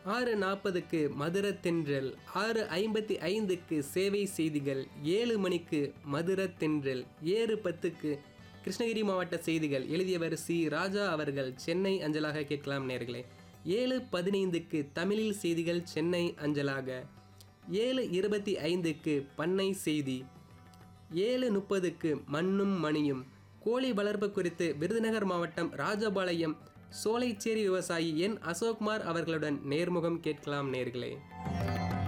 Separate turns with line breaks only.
ஆறு நாற்பதுக்கு மதுர தென்றல் ஆறு ஐம்பத்தி ஐந்துக்கு சேவை செய்திகள் ஏழு மணிக்கு மதுர தென்றல் ஏழு பத்துக்கு கிருஷ்ணகிரி மாவட்ட செய்திகள் எழுதியவர் சி ராஜா அவர்கள் சென்னை அஞ்சலாக கேட்கலாம் நேர்களே ஏழு பதினைந்துக்கு தமிழில் செய்திகள் சென்னை அஞ்சலாக ஏழு இருபத்தி ஐந்துக்கு பண்ணை செய்தி ஏழு முப்பதுக்கு மண்ணும் மணியும் கோழி வளர்ப்பு குறித்து விருதுநகர் மாவட்டம் ராஜபாளையம் சோலைச்சேரி விவசாயி என் அசோக்குமார் அவர்களுடன் நேர்முகம் கேட்கலாம் நேர்களே